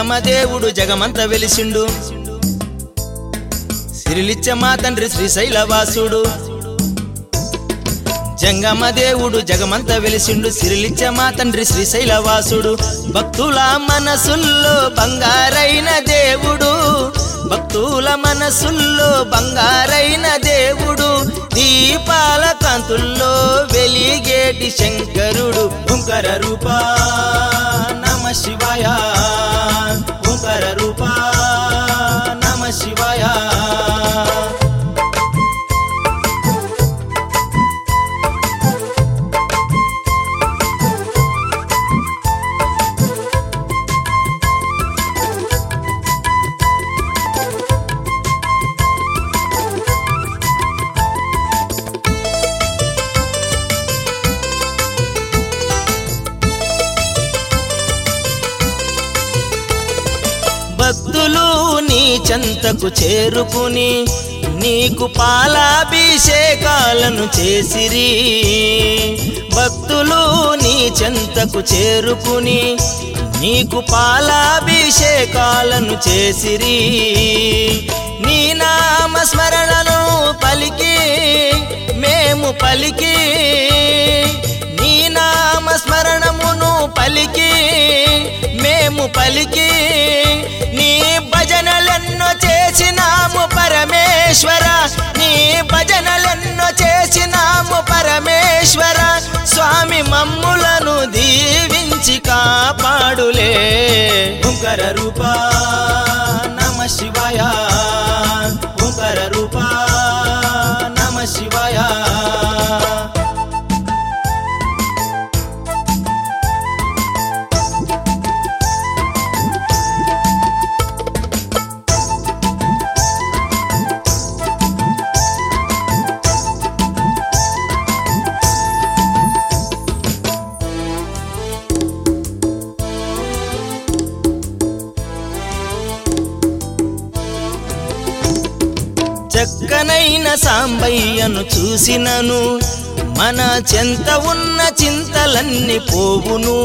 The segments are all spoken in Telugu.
జంగమ దేవుడు జగమంత వెలిసిండు సిరిలిచ్చ మా తండ్రి శ్రీశైలవాసుడు జంగమ దేవుడు జగమంత వెలిసిండు సిరిలిచ్చ మా తండ్రి శ్రీశైలవాసుడు భక్తుల మనసుల్లో బంగారైన దేవుడు భక్తుల మనసుల్లో బంగారైన దేవుడు దీపాల కాంతుల్లో వెలిగేటి శంకరుడు ఓంకర రూపా నమ శివాయ ఓంకర రూపా నమ శివాయ భక్తులు నీ చెంతకు చేరుకుని నీకు పాలాభిషేకాలను చేసిరి భక్తులు నీ చెంతకు చేరుకుని నీకు పాలాభిషేకాలను చేసిరి నీ నామ స్మరణను పలికి మేము పలికి నీ నామ స్మరణమును పలికి మేము పలికి నీ భజనలెన్నో చేసినాము పరమేశ్వర నీ భజనలెన్నో చేసినాము పరమేశ్వర స్వామి మమ్ములను దీవించి కాపాడులే ఓంకర రూపా నమ శివాయ ఓంకర రూపా నమ శివాయ చక్కనైన సాంబయ్యను చూసినను మన చెంత ఉన్న చింతలన్నీ పోవును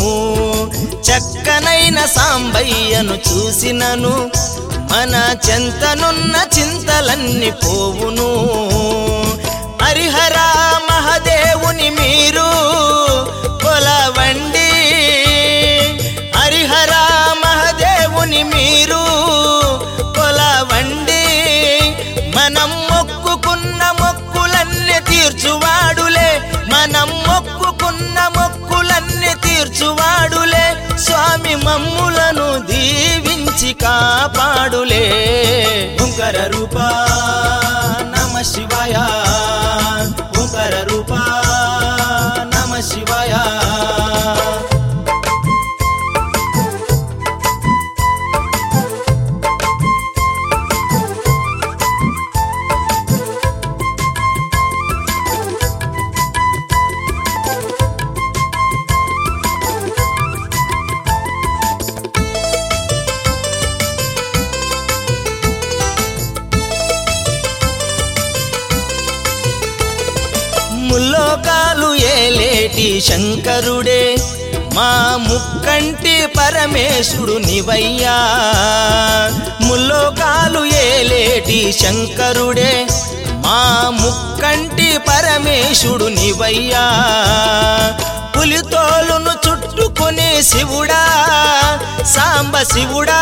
చక్కనైన సాంబయ్యను చూసినను మన చెంతనున్న చింతలన్నీ పోవును హరిహర మహదేవుని మీరు కొలవండి హరిహర మహదేవుని మీరు కొలవండి మనం మొక్కుకున్న మొక్కులన్నీ తీర్చువాడులే మనం మొక్కుకున్న మొక్కులన్నీ తీర్చువాడులే స్వామి మమ్ములను దీవించి కాపాడులే ఓంకర రూపా నమ శివాయ ఓంకర రూపా నమ శివాయ ముల్లోకాలు ఏలేటి శంకరుడే మా ముక్కంటి పరమేశుడు నివయ్యా ముల్లోకాలు ఏలేటి శంకరుడే మా ముక్కంటి పరమేశుడు నివయ్యా పులితోలును చుట్టుకుని శివుడా సాంబ శివుడా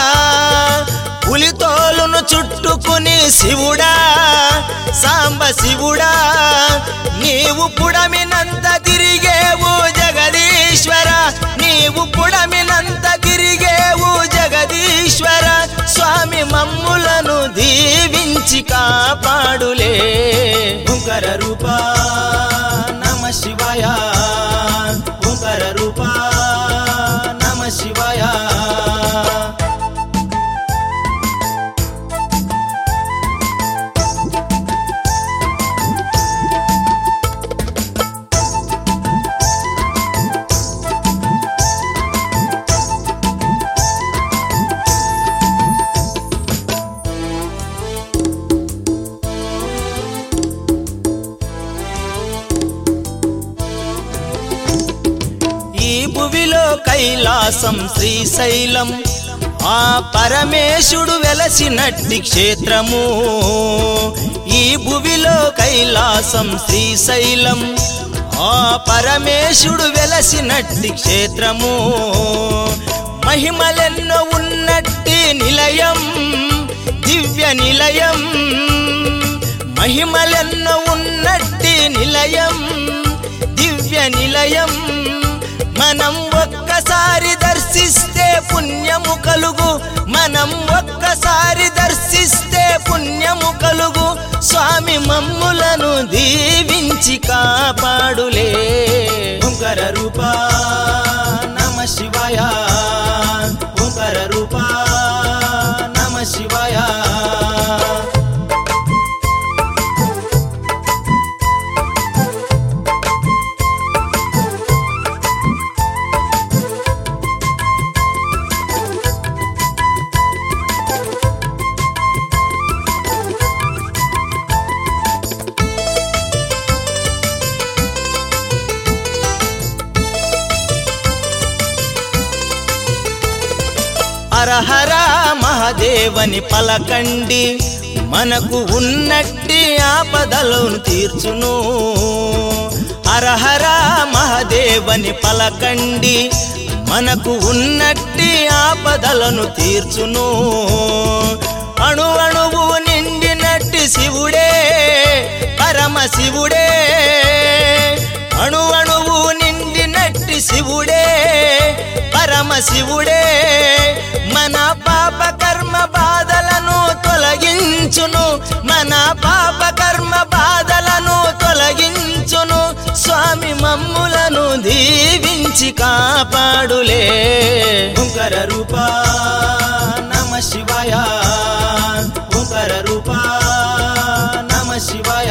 పులితోలును చుట్టుకుని శివుడా సాంబ శివుడా నీవు పుడమినంత తిరిగేవు జగదీశ్వర నీవు పుడమినంత తిరిగేవు జగదీశ్వర స్వామి మమ్ములను దీవించి కాపాడులే ఓంకర రూపా నమ శివాయ ఓంకర రూపా నమ శివాయ భువిలో కైలాసం శ్రీశైలం ఆ పరమేశుడు వెలసినట్టి క్షేత్రము ఈ భువిలో కైలాసం శ్రీశైలం ఆ పరమేశుడు వెలసినట్టి క్షేత్రము మహిమలెన్నో ఉన్నట్టి నిలయం దివ్య నిలయం మహిమలెన్నో ఉన్నట్టి నిలయం దివ్య నిలయం మనం ఒక్కసారి దర్శిస్తే పుణ్యము కలుగు మనం ఒక్కసారి దర్శిస్తే పుణ్యము కలుగు స్వామి మమ్ములను దీవించి కాపాడులే ఓంకర రూపా నమ శివాయ ఓంకర రూపా నమ శివాయ హరహర మహదేవని పలకండి మనకు ఉన్నట్టి ఆపదలను తీర్చును హరహర మహదేవని పలకండి మనకు ఉన్నట్టి ఆపదలను తీర్చును అణు అణువు నిండినట్టి శివుడే పరమ శివుడే అణు అణువు నిండినట్టి శివుడే పరమ శివుడే మన పాప కర్మ బాధలను తొలగించును మన పాప కర్మ బాధలను తొలగించును స్వామి మమ్ములను దీవించి కాపాడులే ఓంకర రూపా నమ శివాయ ఓంకర రూపా నమ శివాయ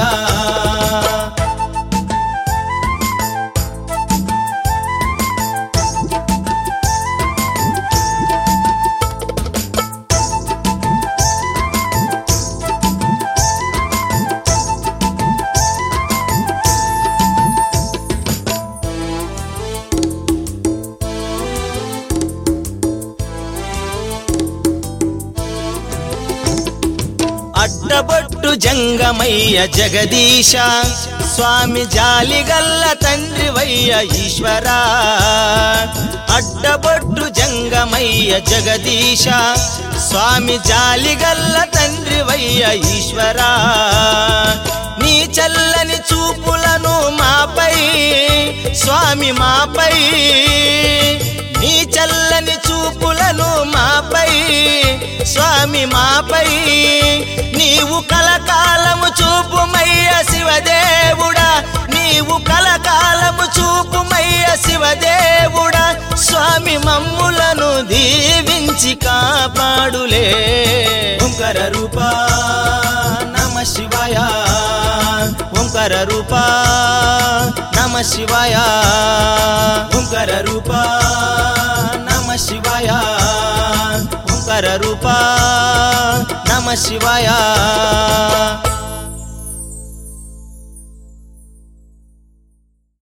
అడ్డబొట్టు జంగమయ్య జగదీశ స్వామి జాలిగల్ల తండ్రి వయ్య ఈశ్వర అడ్డబొట్టు జంగమయ్య జగదీశ స్వామి జాలిగల్ల తండ్రి వయ్య ఈశ్వర నీ చల్లని చూపులను మాపై స్వామి మాపై నీ చల్లని చూపులను మాపై స్వామి మాపై నీవు కలకాలము చూపుమయ్య శివదేవుడా నీవు కలకాలము చూపుమయ్య శివదేవుడా స్వామి మమ్ములను దీవించి కాపాడులే ఓంకర రూపా నమ శివాయ ఓంకర రూపా నమ శివాయ ఓంకర రూపా నమ శివాయ ఓంకర రూపా నమ శివాయ